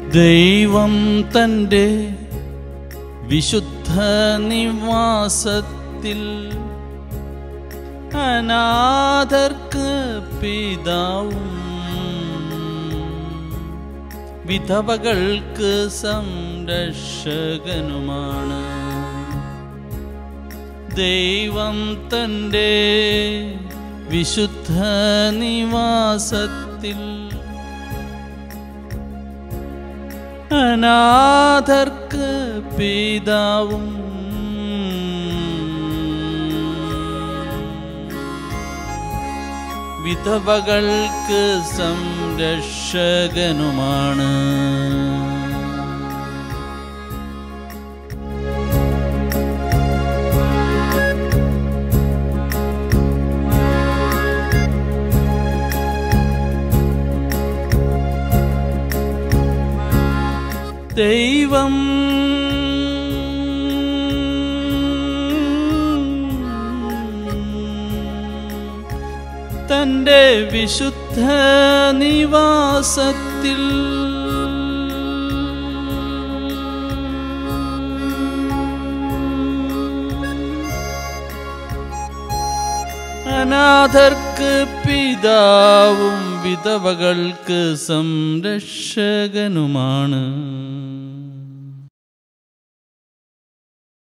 ദൈവം തൻ്റെ വിശുദ്ധ നിവാസത്തിൽ അനാഥർക്ക് പിതാവും വിധവകൾക്ക് സംരക്ഷകനുമാണ് ദൈവം തൻ്റെ വിശുദ്ധ നിവാസത്തിൽ അനാഥർക്ക് പിതാവും വിധവകൾക്ക് സംരക്ഷകനുമാണ് ദൈവം തൻ്റെ വിശുദ്ധ നിവാസത്തിൽ അനാഥർക്ക് പിതാവും വിധവകൾക്ക് സംരക്ഷകനുമാണ്